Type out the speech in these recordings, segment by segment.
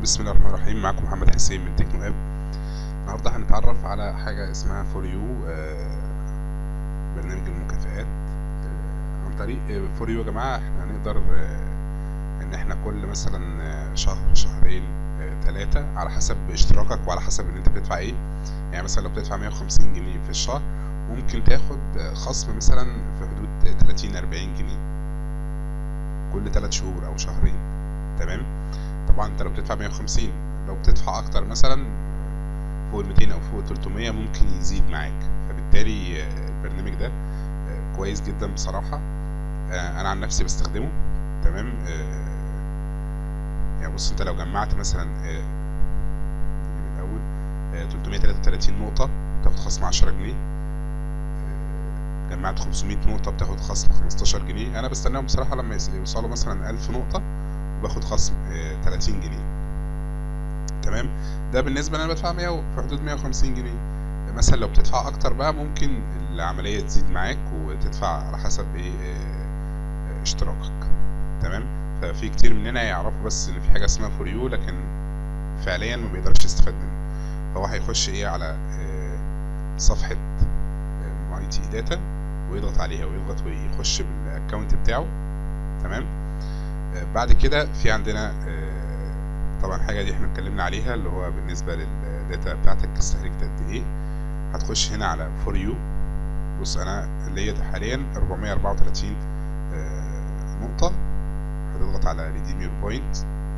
بسم الله الرحمن الرحيم معكم محمد حسين من تكنو اب النهارده هنتعرف على حاجه اسمها فور يو برنامج المكافآت آه، عن طريق فور يو يا جماعه احنا هنقدر آه، ان احنا كل مثلا آه، شهر شهرين ثلاثة على حسب اشتراكك وعلى حسب ان انت بتدفع ايه يعني مثلا لو بتدفع 150 جنيه في الشهر ممكن تاخد آه، خصم مثلا في حدود 30 40 جنيه كل 3 شهور او شهرين تمام طبعا انت لو بتدفع 150 لو بتدفع اكتر مثلا فوق ال 200 او فوق ال 300 ممكن يزيد معاك فبالتالي آه، البرنامج ده آه، كويس جدا بصراحة آه، انا عن نفسي بستخدمه تمام آه، يعني بص انت لو جمعت مثلا آه، من الاول آه، 333 نقطة تاخد خصم 10 جنيه آه، جمعت 500 نقطة بتاخد خصم 15 جنيه انا بستناهم بصراحة لما يس- يوصلوا مثلا 1000 نقطة باخد خصم آه، 30 جنيه تمام ده بالنسبه انا بدفع 100 في حدود 150 جنيه مثلا لو بتدفع اكتر بقى ممكن العمليه تزيد معاك وتدفع على حسب ايه آه، آه، اشتراكك تمام ففي كتير مننا يعرفوا بس ان في حاجه اسمها فور يو لكن فعليا ما بيقدرش يستفاد منه فهو هيخش ايه على آه، صفحه ماي تي داتا ويضغط عليها ويضغط ويخش بالاكونت بتاعه تمام آه، بعد كده في عندنا آه، طبعا الحاجه دي احنا اتكلمنا عليها اللي هو بالنسبه للداتا بتاعتك استهلكت قد ايه هتخش هنا على فور يو بص انا ليا حاليا 434 آه، نقطه هتضغط على ريديم يور بوينت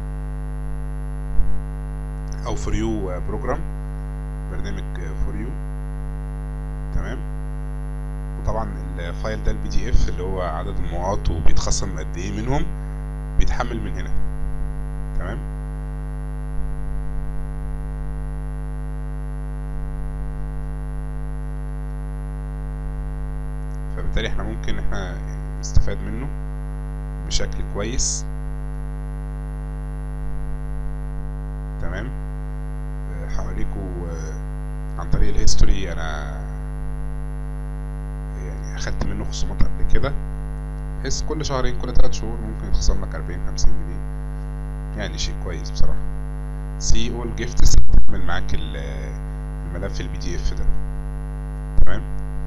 او فور يو بروجرام برنامج فور يو تمام وطبعا الفايل ده البي دي اف اللي هو عدد النقاط وبيتخصم قد ايه منهم بيتحمل من هنا تمام فبالتالي احنا ممكن احنا يعني نستفاد منه بشكل كويس تمام آه، هوريكوا آه، عن طريق الهيستوري انا يعني اخدت منه خصومات قبل كده بحيث كل شهرين كل ثلاث شهور ممكن يتخصم لك 40 50 جنيه يعني شيء كويس بصراحة سي اول جيفتس تعمل معاك ال- الملف البي دي اف ده تمام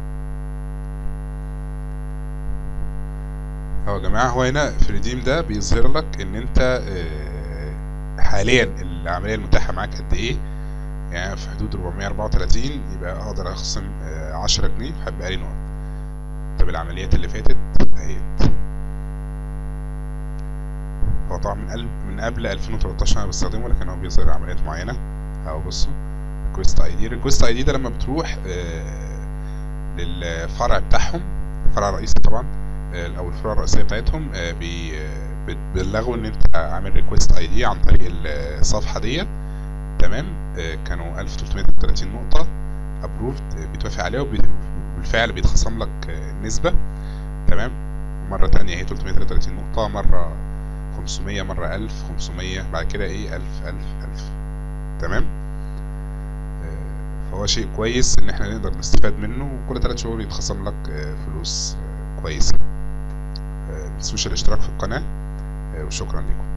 اهو يا جماعة هو هنا في الريديم ده بيظهر لك ان انت آه، حاليا العملية المتاحة معاك قد ايه يعني في حدود 434 يبقى اقدر اخصم آه، 10 جنيه هيبقى لي نقط طب العمليات اللي فاتت اهيت هو طبعا من قبل من قبل 2013 انا بستخدمه لكن هو بيظهر عمليات معينة اهو بصوا ريكوست اي دي الريكوست اي دي ده لما بتروح آه، للفرع بتاعهم الفرع الرئيسي طبعا آه، او الفروع الرئيسيه بتاعتهم آه، بي آه، بتبلغوا ان انت عامل ريكوست اي دي عن طريق الصفحه ديت تمام آه، كانوا 1330 نقطه ابروفد بيتوافق عليها وبالفعل بيتخصم لك آه، نسبه تمام مره تانية هي 333 نقطه مره 500 مره 1000 500 بعد كده ايه 1000 1000 1000 تمام آه، فهو شيء كويس ان احنا نقدر نستفاد منه وكل 3 شهور يتخصم لك آه، فلوس آه، كويسه آه، متنسوش الاشتراك في القناة آه، وشكرا لكم